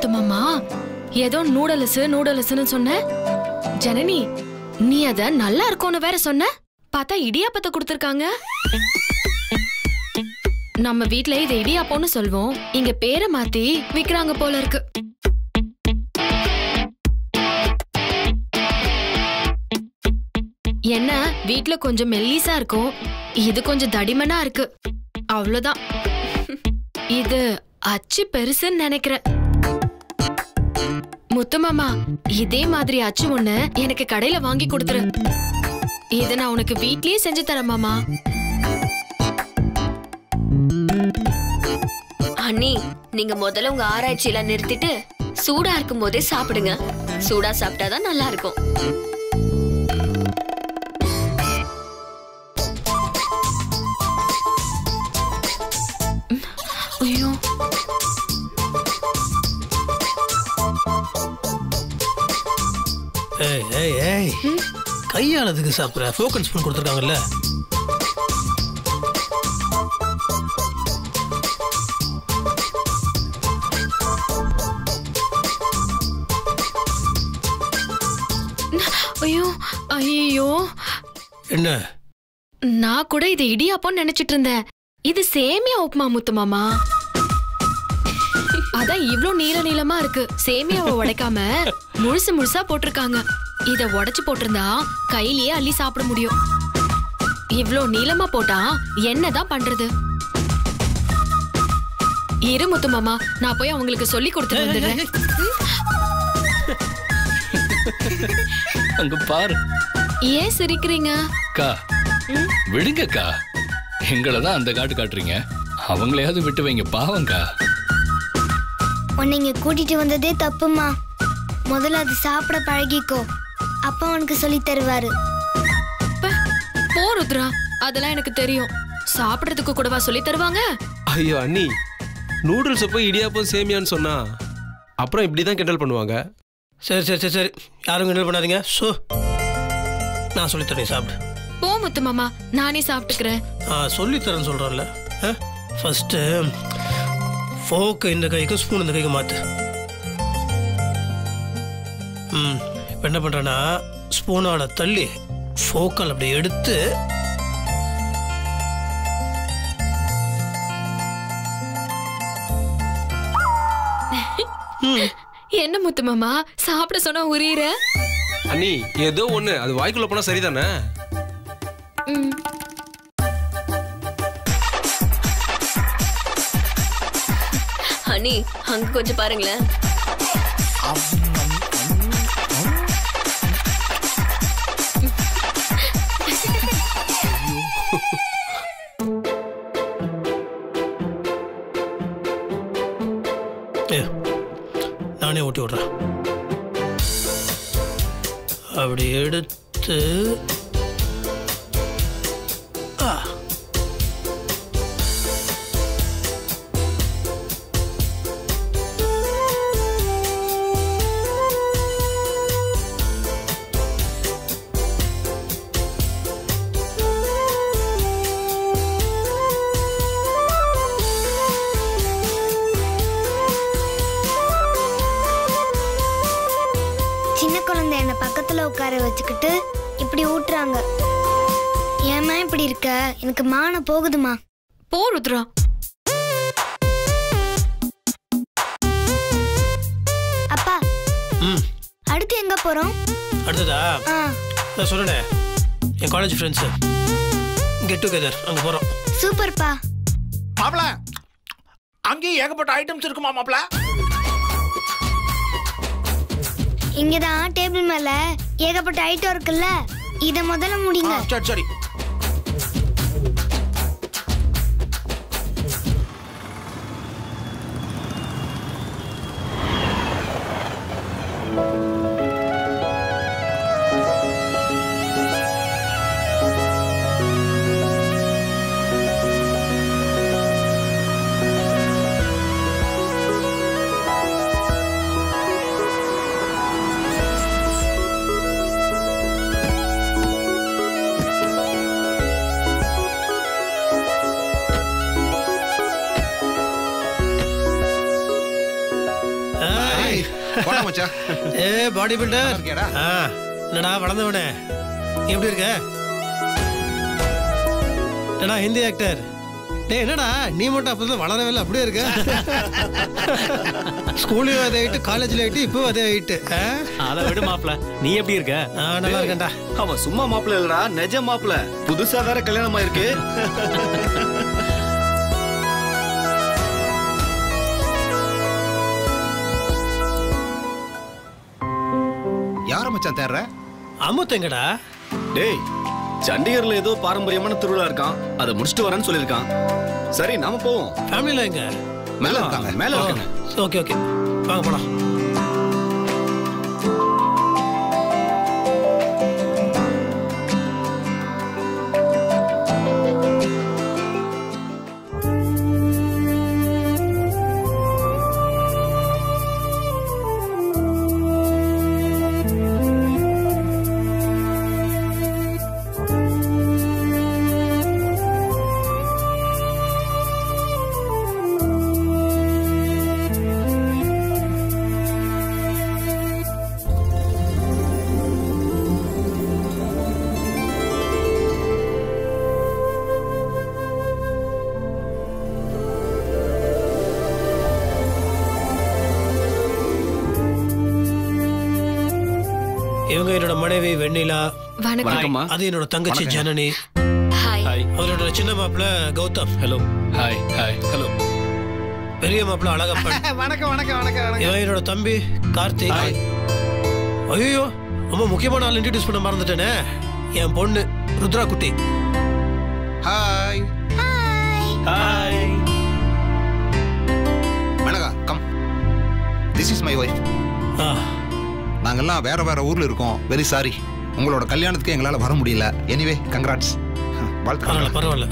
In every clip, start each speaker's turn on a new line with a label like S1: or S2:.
S1: முத்துமாமா ஏதோ நூடல்ஸ் நூடல்ஸ்னு சொன்ன ஜனனி நீ அத நல்லா இருக்கும்னு வேற சொன்ன பார்த்தா இடியாப்பத்தை கொடுத்திருக்காங்க நம்ம வீட்ல இதை இடியாப்பம்னு சொல்வோம் இங்க பேரை மாத்தி விக்கிறாங்க போல இருக்கு என்ன வீட்ல கொஞ்சம் மெல்லிசா இருக்கும் இது கொஞ்சம் தடிமனா இருக்கு அவ்வளவுதான் இது அச்சு பெருசுன்னு நினைக்கிறேன் முத்துமாமா இதே மாதிரி அச்சு ஒண்ணு எனக்கு கடையில வாங்கி கொடுத்துரு இத நான் உனக்கு வீட்லயே செஞ்சு தரேன் மாமா
S2: அண்ணி நீங்க முதல்ல உங்க ஆராய்ச்சியெல்லாம் நிறுத்திட்டு சூடா இருக்கும் போதே சாப்பிடுங்க சூடா சாப்பிட்டாதான் நல்லா இருக்கும்
S1: ஐயோ
S3: ஏய் ஏய் ஏய் கையாளதுக்கு சாப்பிட்ற ஃபோக்கன் ஸ்பூன் கொடுத்துருக்காங்கல்ல
S1: ஐயோ ஐயோ
S3: என்ன
S1: நான் கூட இது இடியாப்பம்னு நினைச்சிட்டு இருந்தேன் இது சேமியா உப்புமா முத்துமாமா அதான் இவ்ளோ நீள நீளமா இருக்கு சேமியாவை உடைக்காம முழுசு முழுசா போட்டிருக்காங்க இத உடைச்சு போட்டிருந்தா கையிலேயே அள்ளி சாப்பிட முடியும் இவ்ளோ நீளமா போட்டா என்னதான் பண்றது இரு முத்துமாமா நான் போய் அவங்களுக்கு சொல்லி கொடுத்துட்டு வந்துடுறேன்
S4: அங்க பாரு
S1: ஏன் சிரிக்கிறீங்க
S4: அக்கா விடுங்கக்கா எங்களை தான் அந்த காட்டு காட்டுறீங்க அவங்களையாவது விட்டு வைங்க பாவங்கா
S5: உன்னை இங்க கூட்டிட்டு வந்ததே தப்புமா முதல்ல அது சாப்பிட பழகிக்கோ அப்பா உனக்கு சொல்லி தருவாரு
S1: ப, போ ருத்ரா அதெல்லாம் எனக்கு தெரியும் சாப்பிடறதுக்கு கூடவா சொல்லி தருவாங்க
S6: ஐயோ அண்ணி நூடுல்ஸை போய் இடியாப்பம் சேமியான்னு சொன்னா அப்புறம் இப்படி தான் கிண்டல் பண்ணுவாங்க
S3: சரி சரி சரி சரி யாரும் கிண்டல் பண்ணாதீங்க ஸோ நான் சொல்லித்தரேன் சாப்பிடு
S1: போ முத்து மாமா நானே சாப்பிட்டுக்கிறேன்
S3: நான் சொல்லித்தரேன்னு சொல்கிறேன்ல ஃபஸ்ட்டு ஃபோக்கு இந்த கைக்கு ஸ்பூன் இந்த கைக்கு மாற்று ம் இப்போ என்ன பண்ணுறேன்னா ஸ்பூனோட தள்ளி ஃபோக்கால் அப்படி எடுத்து
S1: என்ன முத்து மாமா சாப்பிட சொன்னா உரியுற
S6: அண்ணி ஏதோ ஒண்ணு அது வாய்க்குள்ள போனா சரிதானே
S1: ம்.
S2: அண்ணி அங்க கொஞ்சம் பாருங்களேன்
S3: ஏ நானே ஊட்டி விட்றேன் அப்படி எடுத்து ஆ
S5: சின்ன குழந்தை என்ன பக்கத்துல உட்கார வச்சுக்கிட்டு இப்படி ஊட்டுறாங்க ஏம்மா இப்படி இருக்க எனக்கு மானம் போகுதுமா
S1: போ ருத்ரா
S5: அப்பா
S3: ம்
S5: அடுத்து எங்க போறோம்
S3: அடுத்ததா
S5: ஆ
S3: நான் சொன்னேனே என் காலேஜ் ஃப்ரெண்ட்ஸு கெட் டுகெதர் அங்கே போகிறோம்
S5: சூப்பர்ப்பா
S7: மாப்பிள அங்கேயும் ஏகப்பட்ட ஐட்டம்ஸ் இருக்குமா மாப்பிள
S5: இங்கதான் டேபிள் மேல ஏகப்பட்ட ஐட்டம் இருக்குல்ல இத முதல்ல முடிங்க
S7: சரி சரி போடா மச்சான்
S3: ஏ பாடி பில்டர்
S7: இருக்கியாடா?
S3: ஆ என்னடா வளர்ந்தவனே நீ எப்படி இருக்க என்னடா ஹிந்தி ஆக்டர் டேய் என்னடா நீ மட்டும் அப்பதான் வளரவே இல்லை அப்படியே இருக்க ஸ்கூல்லையும் அதே ஆயிட்டு காலேஜ்ல ஆயிட்டு இப்போ அதே ஆயிட்டு ஆ?
S8: அதை விடு மாப்ள நீ எப்படி இருக்க
S3: நான் நல்லா இருக்கேன்டா
S9: அவன் சும்மா மாப்பிள்ள இல்லடா நிஜ மாப்பிள்ள புதுசா வேற கல்யாணம் ஆயிருக்கு
S7: யார மச்சான் தேடுற
S3: அமுத்து எங்கடா
S9: டேய் சண்டிகர்ல ஏதோ பாரம்பரியமான திருவிழா இருக்கான் அதை முடிச்சுட்டு வரேன்னு சொல்லியிருக்கான் சரி நாம போவோம்
S3: ஃபேமிலியில் எங்க
S7: மேல இருக்காங்க
S9: மேல இருக்காங்க
S3: ஓகே ஓகே வாங்க போலாம் இவங்க என்னோட மனைவி வெண்ணிலா
S1: வணக்கம்
S9: வணக்கம்மா
S3: அது என்னோட தங்கச்சி ஜனனி
S2: ஹாய்
S4: ஹாய்
S3: அவரோட சின்ன மாப்பிள்ள Gautham
S4: hello hi hi hello
S3: பெரிய மாப்பிள்ள அழகப்பன்
S7: வணக்கம் வணக்கம் வணக்கம்
S3: இவன் என்னோட தம்பி கார்த்திக் ஐயோ ரொம்ப முக்கியமான ஆள் இன்ட்ரடியூஸ் பண்ண மறந்துட்டேனே என் பொண்ணு ருத்ரா குட்டி
S7: ஹாய்
S8: ஹாய்
S7: மிளகா come this is my wife
S3: ஆ,
S7: நாங்கெல்லாம் வேற வேற ஊர்ல இருக்கோம் வெரி சாரி உங்களோட கல்யாணத்துக்கு எங்களால வர முடியல எனிவே கங்க்ராட்ஸ்
S3: பரவாயில்ல
S7: வாழ்த்துக்கள்
S3: பரவாயில்ல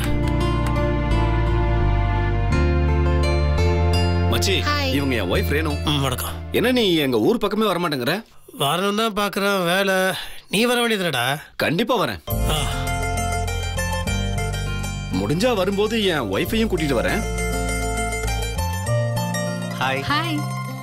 S9: மச்சி இவங்க என் ஒய்ஃப் ரேணு
S3: ம், வணக்கம்
S9: என்ன நீ எங்க ஊர் பக்கமே வர மாட்டேங்கிற
S3: வரணும் தான் பார்க்குறேன் வேலை நீ வர வேண்டியதுடா
S9: கண்டிப்பா வரேன் முடிஞ்சா வரும்போது என் ஒய்ஃபையும் கூட்டிட்டு வரேன்
S8: ஹாய்
S1: ஹாய்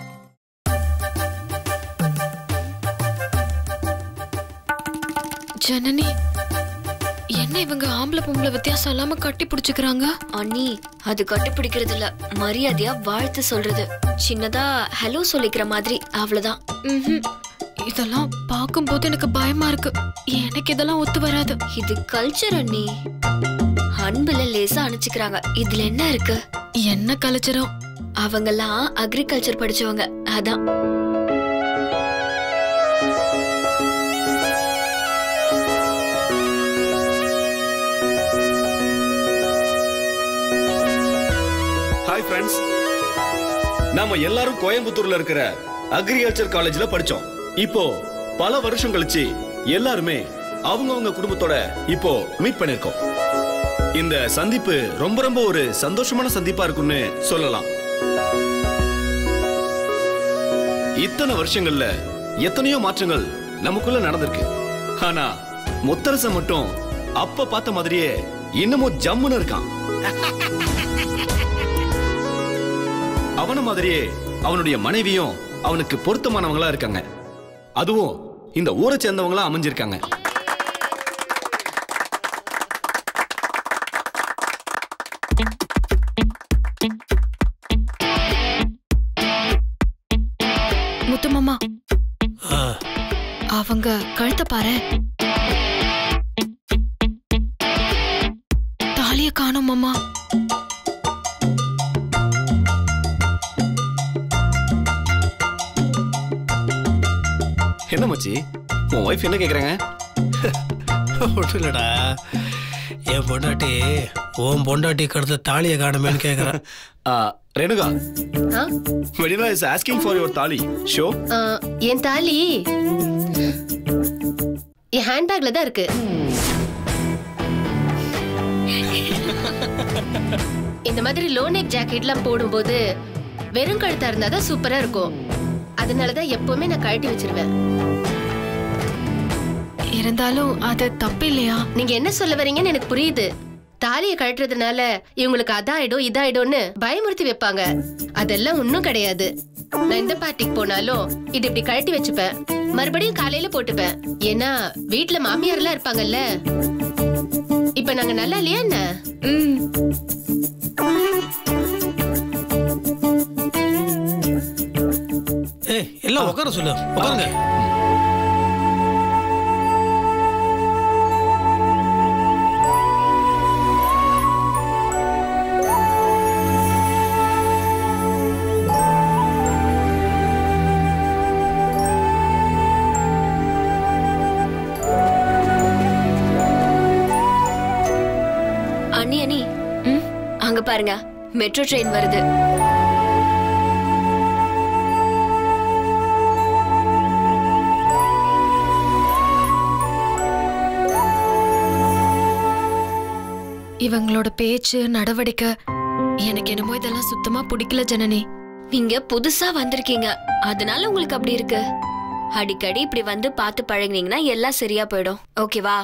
S1: ஜனனி என்ன இவங்க ஆம்பளை பொம்பளை வித்தியாசம் இல்லாம கட்டி பிடிச்சுக்கிறாங்க
S2: அண்ணி அது கட்டுப்பிடிக்கிறது இல்ல மரியாதையா வாழ்த்து சொல்றது சின்னதா ஹலோ சொல்லிக்கிற மாதிரி அவ்வளவுதான்
S1: ம்ஹும். இதெல்லாம் பார்க்கும்போது எனக்கு பயமா இருக்கு எனக்கு இதெல்லாம் ஒத்து வராது
S2: இது கல்ச்சர் அண்ணி அன்புல லேசா அணைச்சுக்கிறாங்க இதுல என்ன இருக்கு
S1: என்ன கலைச்சரம்
S2: அவங்கெல்லாம் அக்ரிகல்ச்சர் படிச்சவங்க அதான்
S9: ஹாய் ஃப்ரெண்ட்ஸ் நாம எல்லாரும் கோயம்புத்தூர்ல இருக்கிற அக்ரிகல்ச்சர் காலேஜ்ல படிச்சோம் இப்போ பல வருஷம் கழிச்சு எல்லாருமே அவங்கவங்க குடும்பத்தோட இப்போ மீட் பண்ணிருக்கோம் இந்த சந்திப்பு ரொம்ப ரொம்ப ஒரு சந்தோஷமான சந்திப்பா இருக்கும்னு சொல்லலாம் இத்தனை வருஷங்கள்ல எத்தனையோ மாற்றங்கள் நமக்குள்ள நடந்திருக்கு ஆனா முத்தரசன் மட்டும் அப்ப பார்த்த மாதிரியே இன்னமும் ஜம்முன்னு இருக்கான் அவன மாதிரியே அவனுடைய மனைவியும் அவனுக்கு பொருத்தமானவங்களா இருக்காங்க அதுவும் இந்த ஊரை சேர்ந்தவங்களா அமைஞ்சிருக்காங்க
S1: முத்துமாமா
S3: ஆ,
S1: அவங்க கழுத்த பாரு தாலிய காணோம் மாமா
S9: என்ன மச்சி உன் ஒய்ஃப் என்ன கேக்குறாங்க
S3: ஒன்றும் இல்லடா என் பொண்டாட்டி உன் பொண்டாட்டி கடத்த தாலியை காணுமேன்னு கேட்குறேன்
S9: ஆ, Renuka Vennila is asking for your thali show
S10: ஆ, என் தாலி என் ஹேண்ட்பேக்ல தான் இருக்கு இந்த மாதிரி லோ நெக் ஜாக்கெட்லாம் போடும்போது வெறும் கழுத்தா இருந்தா தான் சூப்பரா இருக்கும் அதனால தான் எப்பவுமே நான் கழட்டி வச்சிருவேன்
S1: இருந்தாலும் அது தப்பு இல்லையா
S10: நீங்க என்ன சொல்ல வரீங்கன்னு எனக்கு புரியுது தாலியை கழட்டுறதுனால இவங்களுக்கு அதாயிடும் இதாயிடும்னு பயமுறுத்தி வைப்பாங்க அதெல்லாம் ஒன்றும் கிடையாது நான் எந்த பார்ட்டிக்கு போனாலும் இது இப்படி கழட்டி வச்சுப்பேன் மறுபடியும் காலையில போட்டுப்பேன் ஏன்னா வீட்ல மாமியார் எல்லாம் இருப்பாங்கல்ல இப்ப நாங்க நல்லா இல்லையா என்ன
S3: ஏய் எல்லாம் உட்கார சொல்லு உட்காருங்க
S2: அண்ணி அண்ணி அங்க பாருங்க மெட்ரோ ட்ரெயின் வருது
S1: இவங்களோட பேச்சு நடவடிக்கை எனக்கு என்னமோ இதெல்லாம் சுத்தமா பிடிக்கல ஜனனி
S2: நீங்க புதுசா வந்திருக்கீங்க அதனால உங்களுக்கு அப்படி இருக்கு அடிக்கடி இப்படி வந்து பார்த்து பழகுனீங்கன்னா எல்லாம் சரியா போயிடும் ஓகேவா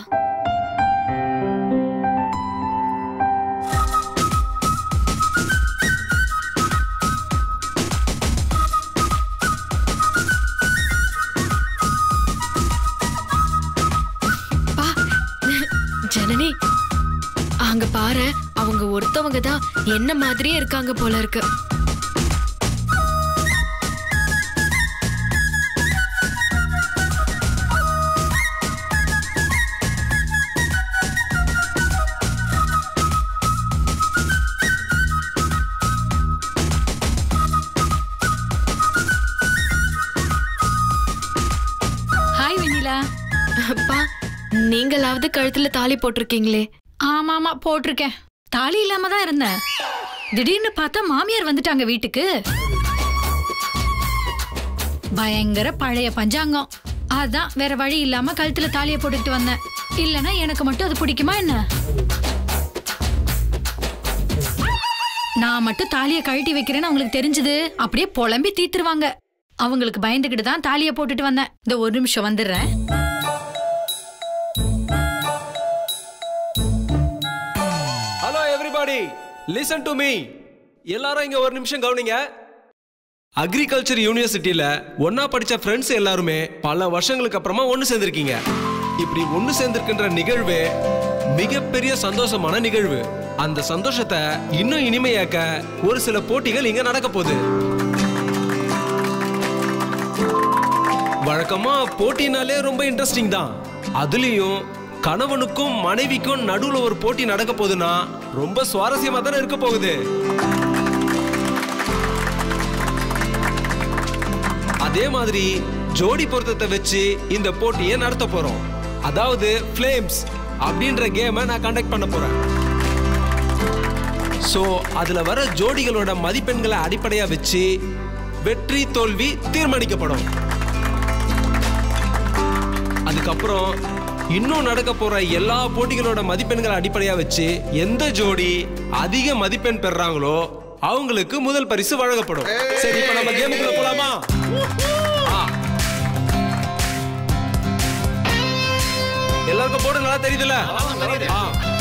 S1: பா ஜனனி அங்க பாரு அவங்க ஒருத்தவங்க தான் என்ன மாதிரியே இருக்காங்க போல இருக்கு
S11: ஹாய் வெண்ணிலா
S1: அப்பா நீங்களாவது கழுத்துல தாலி போட்டிருக்கீங்களே
S11: ஆமா ஆமா போட்டிருக்கேன் தாலி இல்லாம தான் இருந்தேன் திடீர்னு பார்த்தா மாமியார் வந்துட்டாங்க வீட்டுக்கு பயங்கர பழைய பஞ்சாங்கம் அதான் வேற வழி இல்லாம கழுத்துல தாலியை போட்டுக்கிட்டு வந்தேன் இல்லனா எனக்கு மட்டும் அது பிடிக்குமா என்ன நான் மட்டும் தாலியை கழட்டி வைக்கிறேன்னு அவங்களுக்கு தெரிஞ்சது அப்படியே புலம்பி தீத்துருவாங்க அவங்களுக்கு பயந்துகிட்டு தான் தாலியை போட்டுட்டு வந்தேன் இந்த ஒரு நிமிஷம் வந்துடுறேன்
S6: hello everybody listen to me எல்லாரும் இங்க ஒரு நிமிஷம் கவனிங்க அக்ரிகல்ச்சர் யூனிவர்சிட்டியில ஒண்ணா படிச்ச ஃப்ரெண்ட்ஸ் எல்லாருமே பல வருஷங்களுக்கு அப்புறமா ஒண்ணு சேர்ந்திருக்கீங்க இப்படி ஒண்ணு சேர்ந்திருக்கின்ற நிகழ்வு மிகப்பெரிய சந்தோஷமான நிகழ்வு அந்த சந்தோஷத்தை இன்னும் இனிமையாக்க ஒரு சில போட்டிகள் இங்க நடக்க போகுது வழக்கமா போட்டினாலே ரொம்ப இன்ட்ரெஸ்டிங் தான் அதுலயும் கணவனுக்கும் மனைவிக்கும் நடுவுல ஒரு போட்டி நடக்க போகுதுன்னா ரொம்ப சுவாரஸ்யமா தானே இருக்க போகுது அதே மாதிரி ஜோடி பொருத்தத்தை வச்சு இந்த போட்டியை நடத்த போறோம் அதாவது ஃப்ளேம்ஸ் அப்படின்ற கேமை நான் கண்டக்ட் பண்ண போறேன் சோ அதுல வர ஜோடிகளோட மதிப்பெண்களை அடிப்படையா வச்சு வெற்றி தோல்வி தீர்மானிக்கப்படும் அதுக்கப்புறம் இன்னும் நடக்க போற எல்லா போட்டிகளோட மதிப்பெண்களை அடிப்படையா வச்சு எந்த ஜோடி அதிக மதிப்பெண் பெறாங்களோ அவங்களுக்கு முதல் பரிசு வழங்கப்படும் சரி இப்ப நம்ம கேமுக்குள்ள போலாமா ஆ. எல்லாருக்கும் போர்டு நல்லா தெரியுதுல்ல ஆ.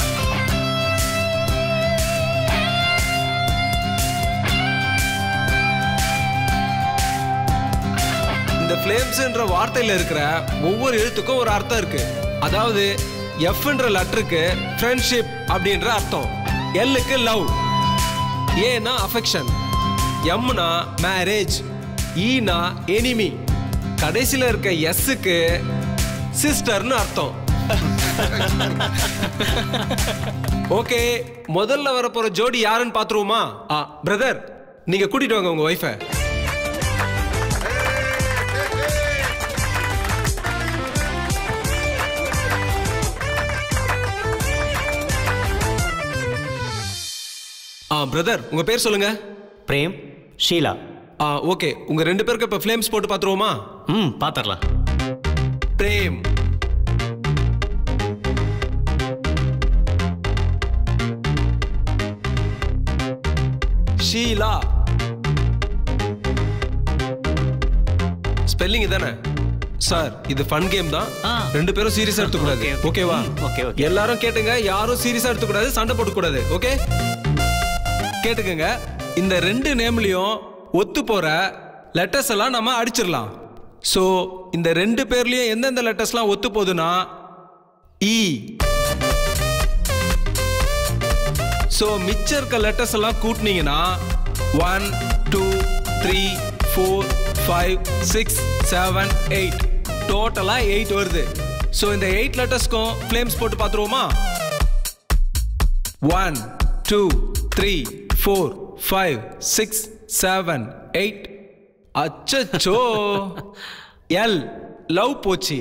S6: இந்த ஃப்ளேம்ஸ்ன்ற வார்த்தையில இருக்கிற ஒவ்வொரு எழுத்துக்கும் ஒரு அர்த்தம் இருக்கு அதாவது எஃப்ன்ற லெட்டருக்கு ஃப்ரெண்ட்ஷிப் அப்படின்ற அர்த்தம் எல்லுக்கு லவ் ஏனா அஃபெக்ஷன் எம்னா மேரேஜ் ஈனா எனிமி கடைசியில இருக்க எஸ்ஸுக்கு சிஸ்டர்னு அர்த்தம் ஓகே முதல்ல வரப்போற ஜோடி யாருன்னு பாத்துருவோமா ஆ பிரதர் நீங்க கூட்டிட்டு வாங்க உங்க ஒய்ஃபை ஆ பிரதர் உங்க பேர் சொல்லுங்க
S8: பிரேம் ஷீலா
S6: ஆ ஓகே உங்க ரெண்டு பேருக்கு இப்ப ஃப்ளேம்ஸ் போட்டு பாத்துருவோமா
S8: ம் பாத்திரலாம்
S6: பிரேம் ஷீலா ஸ்பெல்லிங் தானே சார் இது ஃபன் கேம் தான் ரெண்டு பேரும் சீரியஸா எடுத்துக்கூடாது ஓகேவா
S8: ஓகே ஓகே
S6: எல்லாரும் கேட்டுங்க யாரும் சீரியஸா எடுத்துக்கூடாது சண்டை போடக்கூடாது ஓகே கேட்டுக்கங்க இந்த ரெண்டு நேம்லயும் ஒத்து போற லெட்டர்ஸ் எல்லாம் நம்ம அடிச்சிடலாம் ஸோ இந்த ரெண்டு பேர்லயும் எந்தெந்த லெட்டர்ஸ்லாம் ஒத்து போகுதுன்னா இ ஸோ மிச்சம் இருக்க லெட்டர்ஸ் எல்லாம் கூட்டினீங்கன்னா one two three four five six seven eight டோட்டலாக எயிட் வருது ஸோ இந்த எயிட் லெட்டர்ஸ்க்கும் ஃப்ளேம்ஸ் போட்டு பார்த்துருவோமா one two three four five six seven eight அச்சச்சோ எல் லவ் போச்சு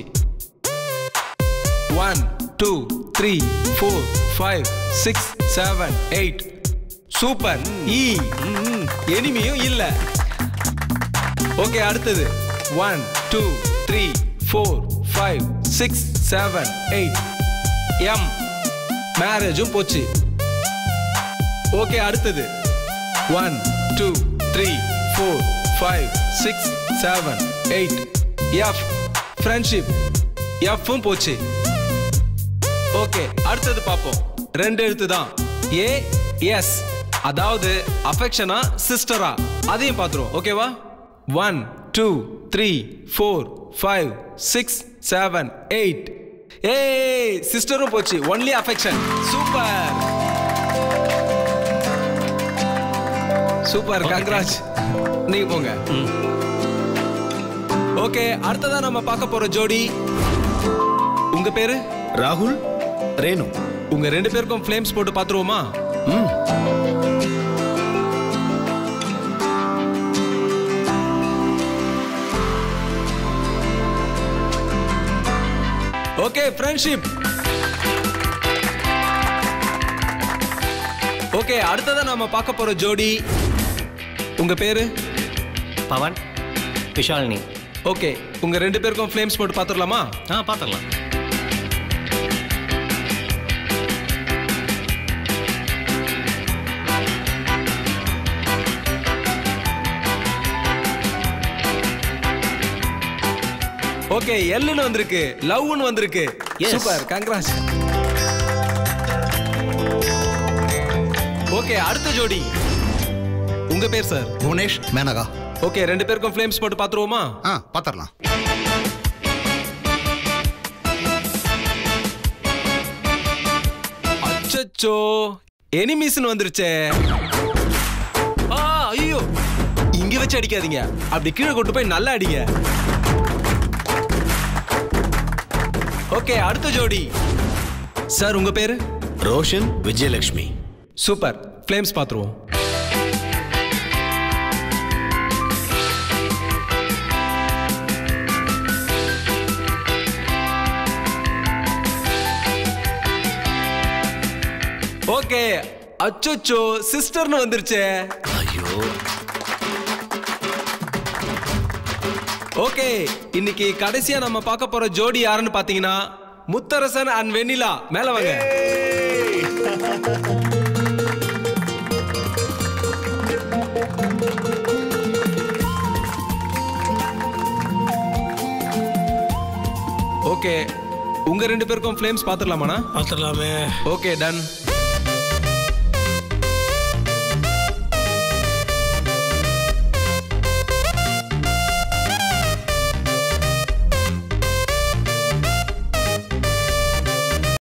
S6: one two three four five six seven eight super E எனிமியும் இல்ல ஓகே அடுத்தது one two three four five six seven eight M மேரேஜும் போச்சு okay அடுத்தது one two three four five six seven eight F friendship எஃப்பும் போச்சு okay அடுத்தது பார்ப்போம் ரெண்டு எழுத்து தான் ஏ எஸ் அதாவது அஃபெக்ஷனா சிஸ்டரா அதையும் பார்த்துருவோம் ஓகேவா one two three four five six seven eight ஏ சிஸ்டரும் போச்சு only affection super super congrats நீங்க போங்க ஓகே அடுத்ததா நம்ம பார்க்க போற ஜோடி உங்க பேரு
S9: ராகுல் ரேணு
S6: உங்க ரெண்டு பேருக்கும் ஃப்ளேம்ஸ் போட்டு பாத்துருவோமா ஓகே ஃப்ரெண்ட்ஷிப் ஓகே அடுத்ததா நாம பார்க்க போற ஜோடி உங்க பேரு
S8: பவன் விஷாலினி
S6: ஓகே உங்க ரெண்டு பேருக்கும் ஃப்ளேம்ஸ் போட்டு பாத்துடலாமா
S8: ஆ பார்த்துடலாம்
S6: ஓகே எல்லுன்னு வந்திருக்கு லவ்னு வந்திருக்கு
S8: Yes.
S6: சூப்பர் கங்க்ராஸ் ஓகே அடுத்த ஜோடி உங்க பேர் சார்
S7: புவனேஷ் மேனகா
S6: ஓகே ரெண்டு பேருக்கும் ஃப்ளேம்ஸ் போட்டு பாத்துருவோமா
S7: ஆ பார்த்துடலாம்
S6: அச்சச்சோ எனிமீஸ்னு வந்துருச்சே ஆ ஐயோ இங்க வச்சு அடிக்காதீங்க அப்படி கீழே கொண்டு போய் நல்லா அடிங்க ஓகே அடுத்த ஜோடி சார் உங்க பேரு
S9: ரோஷன் விஜயலட்சுமி
S6: சூப்பர் ஃப்ளேம்ஸ் பாத்துருவோம் ஓகே அச்சோச்சோ சிஸ்டர்னு வந்துருச்சே
S9: ஐயோ
S6: ஓகே இன்னைக்கு கடைசியா நம்ம பார்க்க போற ஜோடி யாருன்னு பாத்தீங்கன்னா முத்தரசன் அண்ட் வெண்ணிலா மேல வாங்க ஓகே உங்க ரெண்டு பேருக்கும் ஃப்ளேம்ஸ் பாத்துடலாமாண்ணா
S3: பார்த்துடலாமே
S6: ஓகே டன்